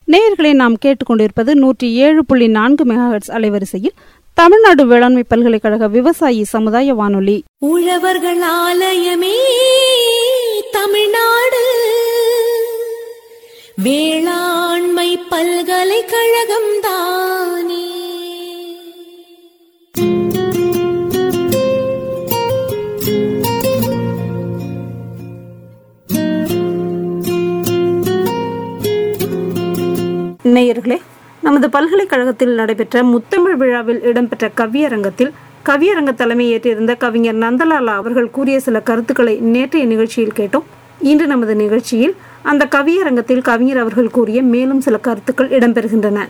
நேயர்களை நாம் கேட்டுக்கொண்டிருப்பது நூற்றி ஏழு புள்ளி நான்கு மெகாஹெட்ஸ் அலைவரிசையில் தமிழ்நாடு வேளாண்மை பல்கலைக்கழக விவசாயி சமுதாய வானொலி உழவர்கள் ஆலயமே தமிழ்நாடு வேளாண்மை பல்கலைக்கழகம் தானே நேயர்களே நமது பல்கலைக்கழகத்தில் நடைபெற்ற முத்தமிழ் விழாவில் இடம்பெற்ற கவியரங்கத்தில் கவியரங்க தலைமை ஏற்றிருந்த கவிஞர் நந்தலாலா அவர்கள் கூறிய சில கருத்துக்களை நேற்றைய நிகழ்ச்சியில் கேட்டோம் இன்று நமது நிகழ்ச்சியில் அந்த கவியரங்கத்தில் கவிஞர் அவர்கள் கூறிய மேலும் சில கருத்துக்கள் இடம்பெறுகின்றன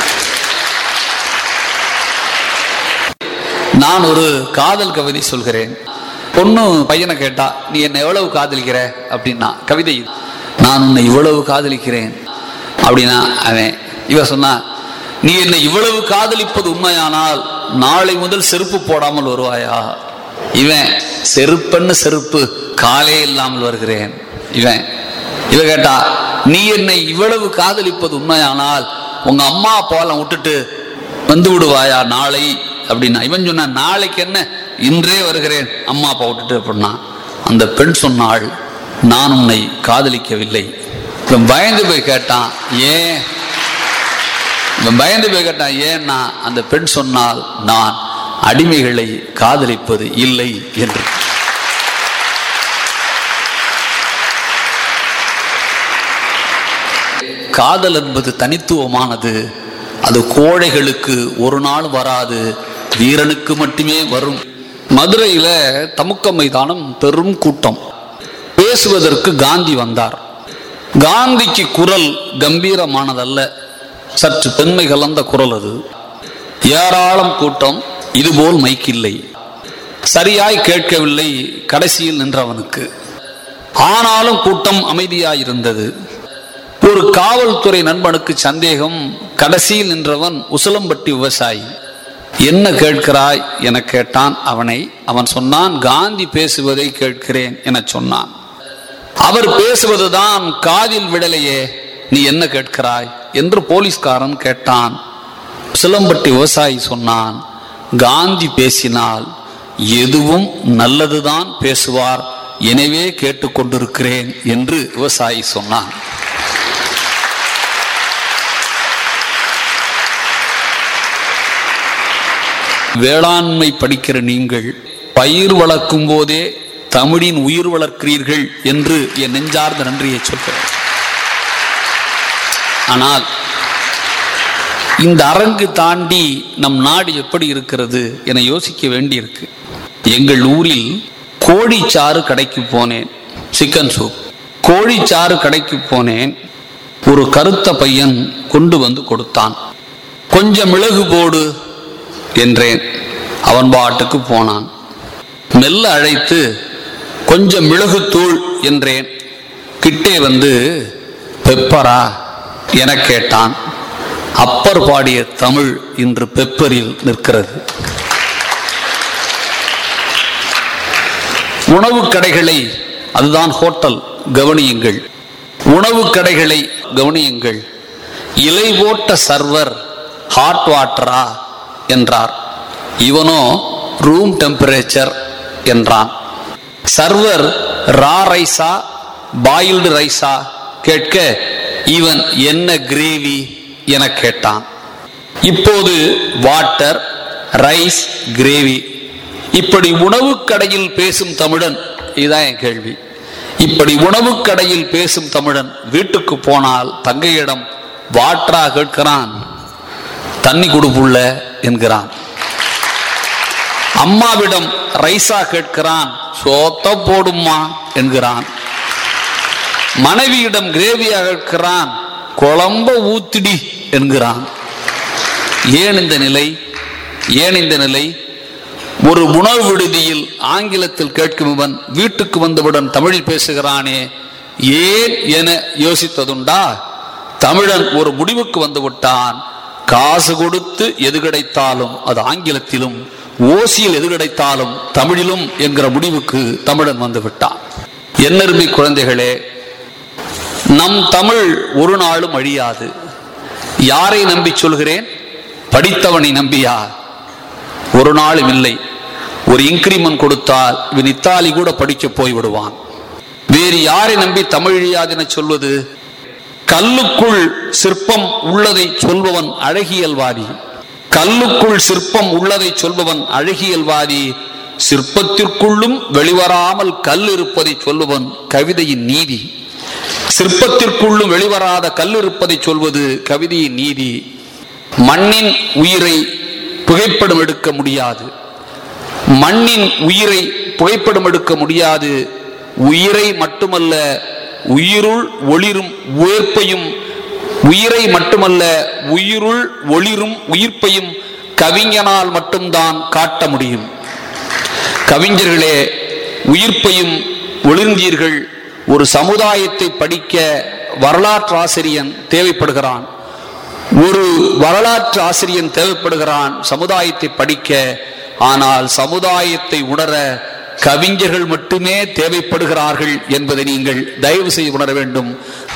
நான் ஒரு காதல் கவிதை சொல்கிறேன் பொண்ணு பையனை கேட்டா நீ என்னை எவ்வளவு காதலிக்கிற அப்படின்னா கவிதை நான் உன்னை இவ்வளவு காதலிக்கிறேன் அப்படின்னா அவன் இவ சொன்னா நீ என்னை இவ்வளவு காதலிப்பது உண்மையானால் நாளை முதல் செருப்பு போடாமல் வருவாயா இவன் செருப்பன்னு செருப்பு காலே இல்லாமல் வருகிறேன் இவன் இவ கேட்டா நீ என்னை இவ்வளவு காதலிப்பது உண்மையானால் உங்க அம்மா அப்பாவெல்லாம் விட்டுட்டு வந்து விடுவாயா நாளை அப்படின்னா இவன் சொன்னா நாளைக்கு என்ன இன்றே வருகிறேன் அம்மா அப்பா விட்டுட்டு அப்படின்னா அந்த பெண் சொன்னாள் நான் உன்னை காதலிக்கவில்லை இவன் பயந்து போய் கேட்டான் ஏன் இவன் பயந்து போய் கேட்டான் ஏன்னா அந்த பெண் சொன்னால் நான் அடிமைகளை காதலிப்பது இல்லை என்று காதல் என்பது தனித்துவமானது அது கோழைகளுக்கு ஒரு நாள் வராது வீரனுக்கு மட்டுமே வரும் மதுரையில தமுக்க மைதானம் பெரும் கூட்டம் பேசுவதற்கு காந்தி வந்தார் காந்திக்கு குரல் கம்பீரமானதல்ல சற்று பெண்மை கலந்த குரல் அது ஏராளம் கூட்டம் இதுபோல் மைக்கில்லை சரியாய் கேட்கவில்லை கடைசியில் நின்றவனுக்கு ஆனாலும் கூட்டம் அமைதியாயிருந்தது ஒரு காவல்துறை நண்பனுக்கு சந்தேகம் கடைசியில் நின்றவன் உசலம்பட்டி விவசாயி என்ன கேட்கிறாய் என கேட்டான் அவனை அவன் சொன்னான் காந்தி பேசுவதை கேட்கிறேன் என சொன்னான் அவர் பேசுவதுதான் காதில் விடலையே நீ என்ன கேட்கிறாய் என்று போலீஸ்காரன் கேட்டான் உசிலம்பட்டி விவசாயி சொன்னான் காந்தி பேசினால் எதுவும் நல்லதுதான் பேசுவார் எனவே கேட்டுக்கொண்டிருக்கிறேன் என்று விவசாயி சொன்னான் வேளாண்மை படிக்கிற நீங்கள் பயிர் வளர்க்கும் போதே தமிழின் உயிர் வளர்க்கிறீர்கள் என்று என் நெஞ்சார்ந்த நன்றியை சொல்கிறேன் ஆனால் இந்த அரங்கு தாண்டி நம் நாடு எப்படி இருக்கிறது என யோசிக்க வேண்டியிருக்கு எங்கள் ஊரில் கோழிச்சாறு கடைக்கு போனேன் சிக்கன் சூப் கோழிச்சாறு கடைக்கு போனேன் ஒரு கருத்த பையன் கொண்டு வந்து கொடுத்தான் கொஞ்சம் மிளகு போடு என்றேன் அவன் பாட்டுக்கு போனான் மெல்ல அழைத்து கொஞ்சம் மிளகுத்தூள் என்றேன் கிட்டே வந்து பெப்பரா என கேட்டான் அப்பர் பாடிய தமிழ் இன்று பெப்பரில் நிற்கிறது உணவு கடைகளை அதுதான் ஹோட்டல் கவனியுங்கள் உணவு கடைகளை கவனியுங்கள் இலை போட்ட சர்வர் ஹாட் வாட்டரா என்றார் இவனோ ரூம் டெம்பரேச்சர் என்றான் சர்வர் ரா ரைஸா பாயில்டு ரைஸா கேட்க இவன் என்ன கிரேவி என கேட்டான் இப்போது வாட்டர் ரைஸ் கிரேவி இப்படி உணவு கடையில் பேசும் தமிழன் இதுதான் என் கேள்வி இப்படி உணவு கடையில் பேசும் தமிழன் வீட்டுக்கு போனால் தங்கையிடம் வாட்டரா கேட்கிறான் தண்ணி கொடுப்புள்ள என்கிறான் அம்மாவிடம் ரைஸா கேட்கிறான் சோத்த போடுமா என்கிறான் மனைவியிடம் கிரேவியா கேட்கிறான் குழம்ப ஊத்திடி என்கிறான் ஏன் இந்த நிலை ஏன் இந்த நிலை ஒரு உணவு விடுதியில் ஆங்கிலத்தில் கேட்கும் இவன் வீட்டுக்கு வந்தவுடன் தமிழில் பேசுகிறானே ஏன் என யோசித்ததுண்டா தமிழன் ஒரு முடிவுக்கு வந்து விட்டான் காசு கொடுத்து எது கிடைத்தாலும் அது ஆங்கிலத்திலும் ஓசியில் எது கிடைத்தாலும் தமிழிலும் என்கிற முடிவுக்கு தமிழன் வந்து விட்டான் என்னருமை குழந்தைகளே நம் தமிழ் ஒரு நாளும் அழியாது யாரை நம்பி சொல்கிறேன் படித்தவனை நம்பியா ஒரு நாளும் இல்லை ஒரு இன்கிரிமெண்ட் கொடுத்தால் இவன் இத்தாலி கூட படிக்க போய் விடுவான் வேறு யாரை நம்பி தமிழ் இழியாதென சொல்வது கல்லுக்குள் சிற்பம் உள்ளதை சொல்பவன் அழகியல்வாதி கல்லுக்குள் சிற்பம் உள்ளதை சொல்பவன் அழகியல்வாதி சிற்பத்திற்குள்ளும் வெளிவராமல் கல் இருப்பதை சொல்பவன் கவிதையின் நீதி சிற்பத்திற்குள்ளும் வெளிவராத கல் இருப்பதை சொல்வது கவிதையின் நீதி மண்ணின் உயிரை புகைப்படம் எடுக்க முடியாது மண்ணின் உயிரை புகைப்படம் எடுக்க முடியாது உயிரை மட்டுமல்ல உயிருள் ஒளிரும் உயிர்ப்பையும் உயிரை மட்டுமல்ல உயிருள் ஒளிரும் உயிர்ப்பையும் கவிஞனால் மட்டும்தான் காட்ட முடியும் கவிஞர்களே உயிர்ப்பையும் ஒளிர்ந்தீர்கள் ஒரு சமுதாயத்தை படிக்க வரலாற்று ஆசிரியன் தேவைப்படுகிறான் ஒரு வரலாற்று ஆசிரியன் தேவைப்படுகிறான் சமுதாயத்தை படிக்க ஆனால் சமுதாயத்தை உணர கவிஞர்கள் மட்டுமே தேவைப்படுகிறார்கள் என்பதை நீங்கள் தயவு செய்து உணர வேண்டும்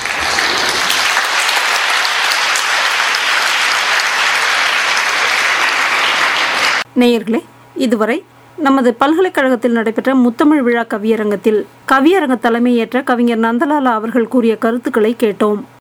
நேயர்களே இதுவரை நமது பல்கலைக்கழகத்தில் நடைபெற்ற முத்தமிழ் விழா கவியரங்கத்தில் கவியரங்க தலைமையேற்ற கவிஞர் நந்தலாலா அவர்கள் கூறிய கருத்துக்களை கேட்டோம்